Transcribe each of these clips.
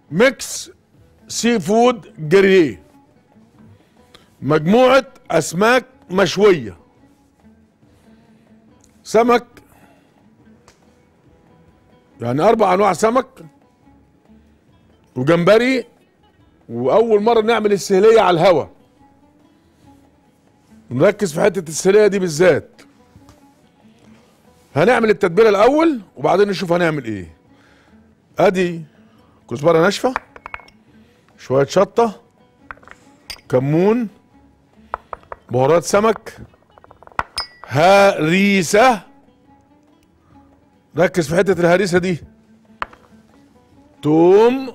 ميكس سي فود جريه مجموعة أسماك مشوية سمك يعني أربع أنواع سمك وجمبري وأول مرة نعمل السهلية على الهوا نركز في حتة السهلية دي بالذات هنعمل التتبيلة الأول وبعدين نشوف هنعمل إيه أدي كزبرة ناشفة شوية شطة كمون بهارات سمك هريسة ركز في حتة الهريسة دي توم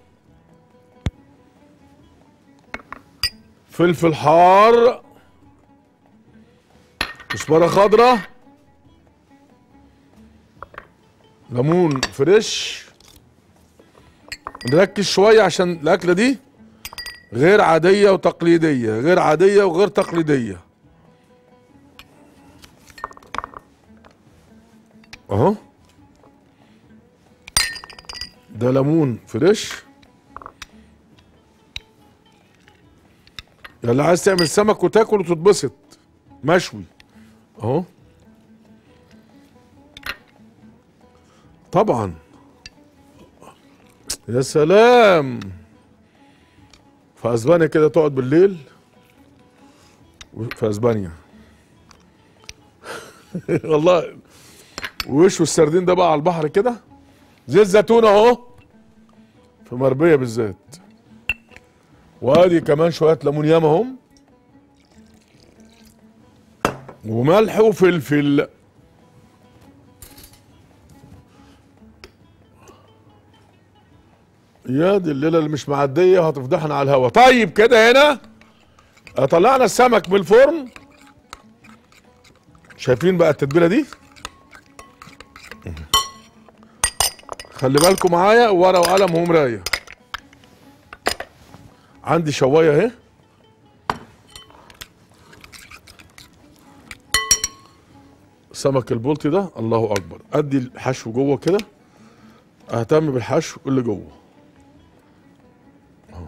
فلفل حار كزبرة خضراء ليمون فريش نركز شوية عشان الأكلة دي غير عادية وتقليدية غير عادية وغير تقليدية اهو ده ليمون فريش يلا عايز تعمل سمك وتاكل وتتبسط مشوي اهو طبعا يا سلام في اسبانيا كده تقعد بالليل في اسبانيا والله وش السردين ده بقى على البحر كده زيت زيتون اهو في مربيه بالذات وادي كمان شويه ليمون ياما هم وملح وفلفل يا دي الليله اللي مش معديه هتفضحنا على الهوا طيب كده هنا طلعنا السمك من الفرن شايفين بقى التتبيله دي خلي بالكم معايا ورقه وقلم ومرايه عندي شوايه اهي سمك البلطي ده الله اكبر ادي الحشو جوه كده اهتم بالحشو اللي جوه أهو.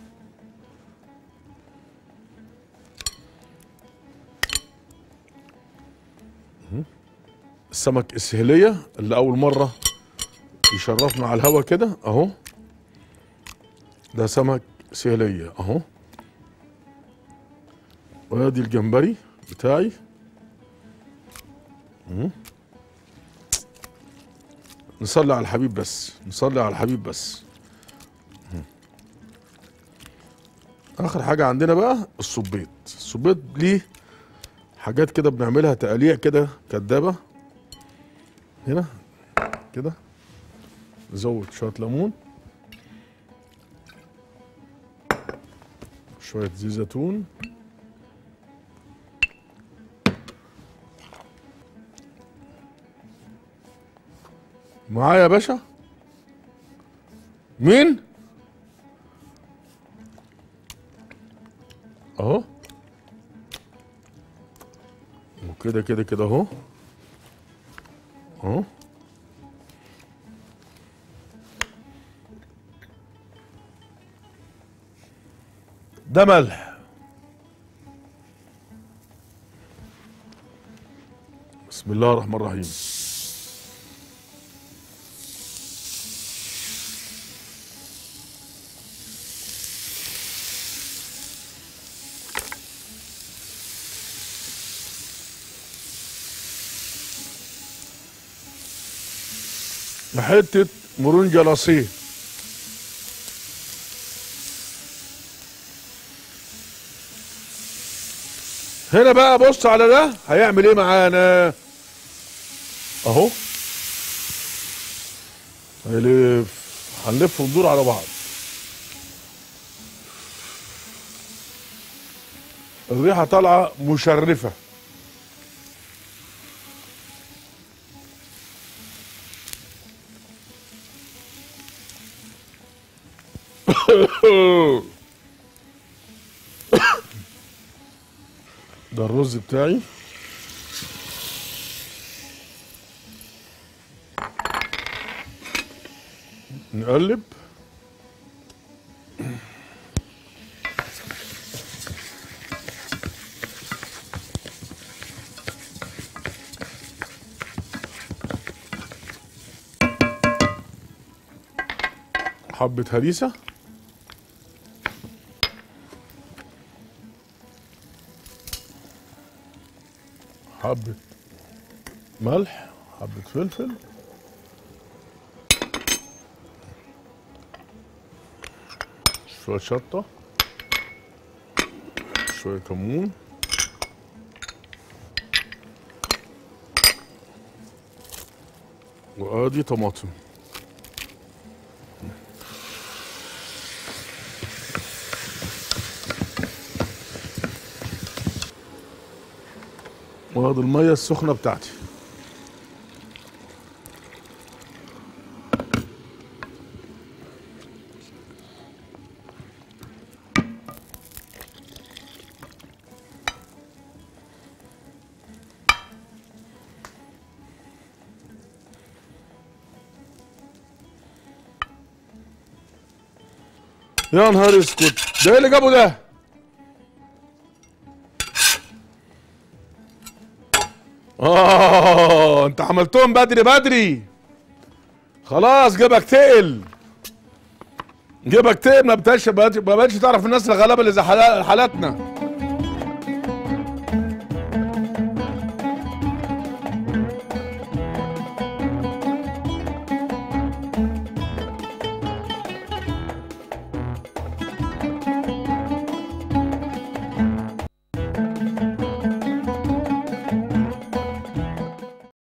مهم. السمك السهلية اللي أول مرة يشرفنا على الهوا كده أهو ده سمك سهلية أهو وادي الجمبري بتاعي مم. نصلي على الحبيب بس نصلي على الحبيب بس مم. اخر حاجه عندنا بقى الصبيط الصبيط ليه حاجات كده بنعملها تقاليع كده كدابه هنا كده نزود شويه ليمون شويه زيت زيتون معايا يا باشا مين اهو وكده كده كده اهو اهو ده ملح بسم الله الرحمن الرحيم حتة مرونجة لصيه هنا بقى بص على ده هيعمل ايه معانا اهو هيلف هنلف وندور على بعض الريحة طالعة مشرفة ده الرز بتاعي نقلب حبة هريسة حبة ملح حبة فلفل شوية شطة شوية كمون وادي طماطم وهذه المية السخنة بتاعتي يا نهار اسكت ده ايه اللي جابه ده اه انت عملتهم بدري بدري خلاص جيبك تقل جيبك تقل ما بتش ما بقتش تعرف الناس الغلابه اللي زي حلا- حالاتنا